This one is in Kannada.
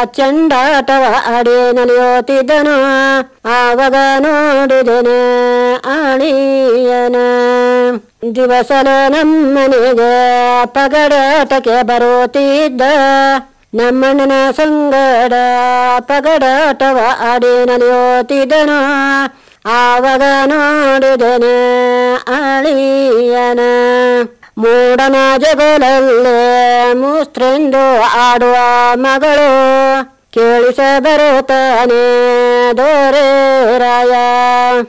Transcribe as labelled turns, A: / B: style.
A: ಚೆಂಡಾಟವ ಆಡಿ ನಲಿಯೋತಿದ್ದನು ಆವಾಗ ನೋಡಿದೆನೆ ಆಳಿಯನ ದಿವಸಲ ನಮ್ಮನೆಗೆ ಪಗಡಾಟಕ್ಕೆ ಬರುತ್ತಿದ್ದ ನಮ್ಮಣ್ಣನ ಸಂಗಡ ಪಗಡಾಟವ ಆಡಿ ನಲಿಯೋತಿದ್ದನು ಆವಾಗ ನೋಡಿದೆನೆ ಆಳಿಯನ ಮೂಡನ ಜಗಲಲ್ಲೇ ಮುಸ್ತ್ರೆಂದು ಆಡುವ ಮಗಳು ಕೇಳಿಸ ಬರುತ್ತಾನೆ ದೋರೆ ರಾಯ